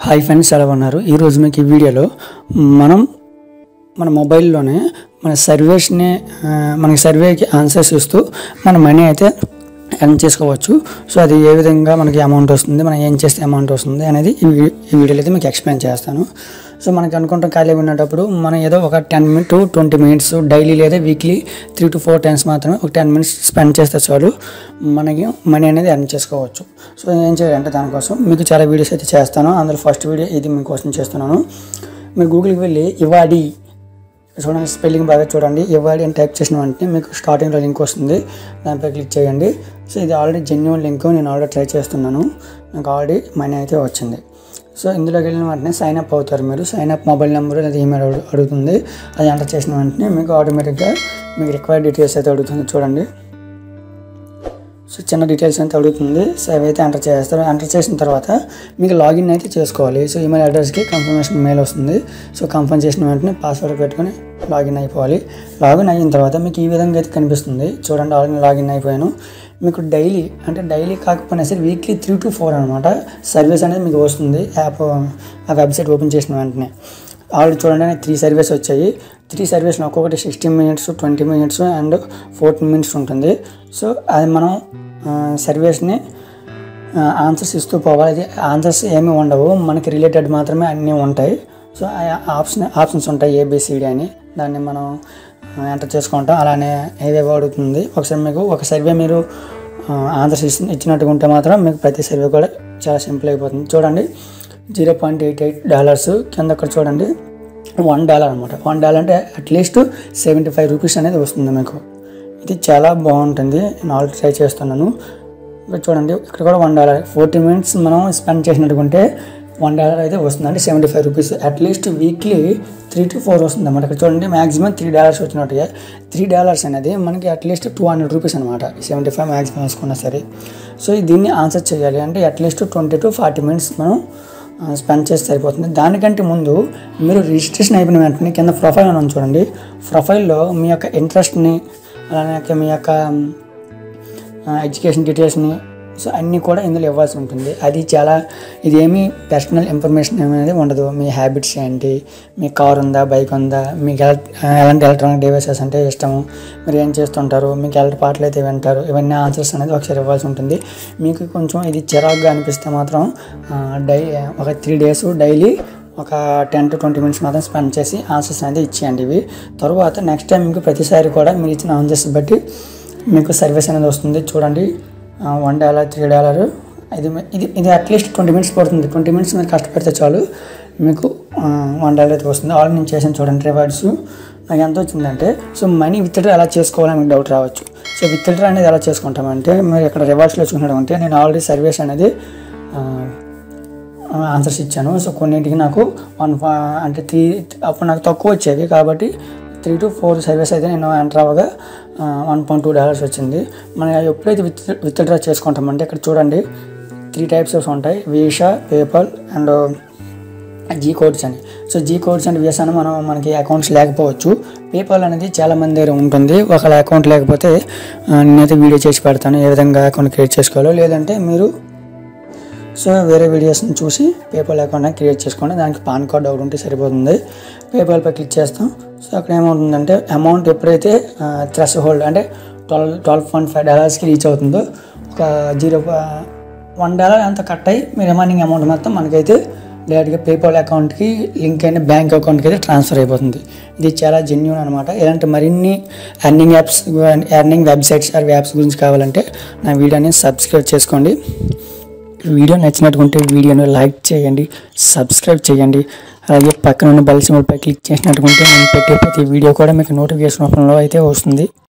hi friends ఎలా ఉన్నారు ఈరోజు మీకు ఈ వీడియోలో మనం మన మొబైల్లోనే మన సర్వేస్ని ఆ, మనకి సర్వేకి ఆన్సర్స్ ఇస్తూ మన మనీ అయితే ఎర్న్ చేసుకోవచ్చు సో అది ఏ విధంగా మనకి అమౌంట్ వస్తుంది మనం ఏం చేస్తే అమౌంట్ వస్తుంది అనేది ఈ వీ- ఈ వీడియోలో అయితే మీకు ఎక్స్ప్లెయిన్ చేస్తాను సో మనకి అనుకుంటాం ఖాళీ ఉన్నప్పుడు మనం ఏదో ఒక ten minute to twenty minutes daily లేదా weekly three to four times మాత్రమే ఒక టెన్ మినిట్స్ స్పెండ్ చేస్తే చాలు మనకి మనీ అనేది ఎర్న్ చేసుకోవచ్చు సో ఏం చేయాలంటే దానికోసం మీకు చాలా వీడియోస్ అయితే చేస్తాను అందులో ఫస్ట్ వీడియో ఇది మీకోసం చేస్తున్నాను మీరు గూగుల్కి వెళ్ళి ఇవాడి చూడండి స్పెల్లింగ్ బాగా చూడండి ఇవ్వాలి అని టైప్ చేసిన వెంటనే మీకు స్టార్టింగ్లో లింక్ వస్తుంది దానిపై క్లిక్ చేయండి సో ఇది ఆల్రెడీ జెన్యున్ లింక్ నేను ఆల్రెడీ ట్రై చేస్తున్నాను నాకు ఆల్రెడీ మనీ అయితే వచ్చింది సో ఇందులోకి వెళ్ళిన వెంటనే సైన్ అప్ అవుతారు మీరు సైన్ అప్ మొబైల్ నెంబర్ లేదా ఈమెయిల్ అడుగు- అడుగుతుంది అది ఎంటర్ చేసిన వెంటనే మీకు ఆటోమేటిక్గా మీకు రిక్వైర్డ్ డీటెయిల్స్ అయితే అడుగుతుంది చూడండి సో చిన్న డీటెయిల్స్ అయితే అడుగుతుంది సో అవైతే ఎంటర్ చేస్తారు ఎంటర్ చేసిన తర్వాత మీకు లాగిన్ అయితే చేసుకోవాలి సో ఈమెయిల్ అడ్రస్కి కన్ఫర్మేషన్ మెయిల్ వస్తుంది సో కన్ఫర్మ్ చేసిన వెంటనే పాస్వర్డ్ పెట్టుకొని లాగిన్ అయిపోవాలి లాగిన్ అయిన తర్వాత మీకు ఈ విధంగా అయితే కనిపిస్తుంది చూడండి ఆల్రెడీ లాగిన్ అయిపోయాను మీకు డైలీ అంటే డైలీ కాకపోయినా సరే వీక్లీ త్రీ టు ఫోర్ అనమాట సర్వీస్ అనేది మీకు వస్తుంది యాప్ ఆ వెబ్సైట్ ఓపెన్ చేసిన వెంటనే ఆల్రెడీ చూడండి నాకు త్రీ సర్వీస్ వచ్చాయి త్రీ సర్వీస్లో ఒక్కొక్కటి sixteen minutes twenty minutes and fourteen minutes ఉంటుంది సో అది మనం సర్వీస్ని ఆన్సర్స్ ఇస్తూ పోవాలి అది ఆన్సర్స్ ఏమీ ఉండవు మనకి రిలేటెడ్ మాత్రమే అన్నీ ఉంటాయి సో ఆ ఆప్షన్ ఆప్షన్స్ ఉంటాయి ఏబిసిడి అని దాన్ని మనం ఎంటర్ చేసుకుంటాం అలానే ఏవేవో అడుగుతుంది ఒకసారి మీకు ఒక సర్వే మీరు ఆన్సర్స్ ఇచ్చి ఇచ్చినట్టుగా ఉంటే మాత్రం మీకు ప్రతి సర్వే కూడా చాలా సింపుల్ అయిపోతుంది చూడండి zero point eight eight dollars కింద అక్కడ చూడండి వన్ డాలర్ అనమాట వన్ డాలర్ అంటే అట్లీస్ట్ సెవెంటీ ఫైవ్ రూపీస్ అనేది వస్తుంది మీకు ఇది చాలా బాగుంటుంది నేను ఆల్రెడీ ట్రై చేస్తున్నాను ఇక్కడ చూడండి ఇక్కడ కూడా వన్ డాలర్ ఫోర్టీ మినిట్స్ మనం స్పెండ్ చేసినట్టుకుంటే వన్ డాలర్ అయితే వస్తుంది అంటే seventy five rupees at least weekly three to four వస్తుంది అన్నమాట ఇక్కడ చూడండి మాక్సిమం త్రీ డాలర్స్ వచ్చినట్టుగా త్రీ డాలర్స్ అనేది మనకి అట్లీస్ట్ టూ హండ్రెడ్ రూపీస్ అనమాట సెవెంటీ ఫైవ్ మ్యాక్సిమం వేసుకున్నా సరే సో దీన్ని ఆన్సర్ చేయాలి అంటే at least twenty to forty minutes మనం స్పెండ్ చేస్తే సరిపోతుంది దానికంటే ముందు మీరు రిజిస్ట్రేషన్ అయిపోయిన వెంటనే కింద ప్రొఫైల్ అని ఉంది చూడండి ప్రొఫైల్లో మీ యొక్క ఇంట్రెస్ట్ని అలానే మీ యొక్క ఎడ్యుకేషన్ డీటెయిల్స్ని సో అన్నీ కూడా ఇందులో ఇవ్వాల్సి ఉంటుంది అది చాలా ఇదేమి పర్సనల్ ఇన్ఫర్మేషన్ అనేది ఉండదు మీ హ్యాబిట్స్ ఏంటి మీ కార్ ఉందా బైక్ ఉందా మీకు ఎల ఎలాంటి ఎలక్ట్రానిక్ డివైసెస్ అంటే ఇష్టము మీరు ఏం చేస్తుంటారు మీకు ఎలాంటి పాటలు అయితే వింటారు ఇవన్నీ ఆన్సర్స్ అనేది ఒకసారి ఇవ్వాల్సి ఉంటుంది మీకు కొంచెం ఇది చిరాకుగా అనిపిస్తే మాత్రం డై ఒక త్రీ డేస్ డైలీ ఒక టెన్ టు ట్వంటీ మినిట్స్ మాత్రం స్పెండ్ చేసి ఆన్సర్స్ అనేది ఇచ్చేయండి ఇవి తర్వాత నెక్స్ట్ టైం మీకు ప్రతిసారి కూడా మీరు ఇచ్చిన ఆన్సర్స్ బట్టి మీకు సర్వీస్ అనేది వస్తుంది చూడండి వన్ డాలర్ త్రీ డాలర్ ఇది ఇది ఇది అట్లీస్ట్ ట్వంటీ మినిట్స్ పడుతుంది ట్వంటీ మినిట్స్ మీరు కష్టపడితే చాలు మీకు వన్ డాలర్ అయితే వస్తుంది ఆల్రెడీ నేను చేశాను చూడండి రివార్డ్స్ నాకు ఎంత వచ్చిందంటే సో మనీ విత్డ్రా ఎలా చేసుకోవాలని మీకు డౌట్ రావచ్చు సో విత్డ్రా అనేది ఎలా చేసుకుంటామంటే మీరు ఇక్కడ రివార్డ్స్లో చూసినట్టు నేను ఆల్రెడీ సర్వీస్ అనేది ఆ, ఆన్సర్స్ ఇచ్చాను సో కొన్నింటికి నాకు వన్ అంటే త్రీ అప్పుడు నాకు తక్కువ వచ్చేవి కాబట్టి త్రీ టు ఫోర్ సర్వీస్ అయితే నేను ఎంటర్ అవ్వగా వన్ పాయింట్ టూ డాలర్స్ వచ్చింది మనం ఎప్పుడైతే విత్ విత్డ్రా చేసుకుంటామంటే ఇక్కడ చూడండి త్రీ టైప్స్ ఆఫ్ ఉంటాయి Visa PayPal and G codes అని so G codes and Visa అని మనం మనకి అకౌంట్స్ లేకపోవచ్చు పేపాల్ అనేది చాలా మంది దగ్గర ఉంటుంది ఒకళ్ళ అకౌంట్ లేకపోతే ఆ, నేనైతే వీడియో చేసి పెడతాను ఏ విధంగా అకౌంట్ క్రియేట్ చేసుకోవాలో లేదంటే మీరు సో వేరే వీడియోస్ని చూసి పేపాల్ అకౌంట్ క్రియేట్ చేసుకోండి దానికి పాన్ కార్డ్ ఒకటి ఉంటే సరిపోతుంది పేపాల్పై క్లిక్ చేస్తాం సో అక్కడ ఏమవుతుందంటే అమౌంట్ ఎప్పుడైతే థ్రెస్ హోల్డ్ అంటే ట్వెల్వ్ ట్వెల్వ్ పాయింట్ ఫైవ్ డాలర్స్కి రీచ్ అవుతుందో ఒక జీరో వన్ డాలర్ అంత కట్ అయ్యి మీ రిమైనింగ్ అమౌంట్ మొత్తం మనకైతే డైరెక్ట్గా పేపాల్ అకౌంట్కి లింక్ అయిన బ్యాంక్ అకౌంట్కి అయితే ట్రాన్స్ఫర్ అయిపోతుంది ఇది చాలా జెన్యున్ అనమాట ఇలాంటి మరిన్ని earning apps earning websites or apps గురించి కావాలంటే నా వీడియోని సబ్స్క్రైబ్ చేసుకోండి వీడియో నచ్చినట్టుకుంటే వీడియోని లైక్ చేయండి సబ్స్క్రైబ్ చేయండి అలాగే పక్కన ఉన్న బెల్ సింబల్పై క్లిక్ చేసినట్టుకుంటే నేను పెట్టే ప్రతి వీడియో కూడా మీకు నోటిఫికేషన్ రూపంలో అయితే వస్తుంది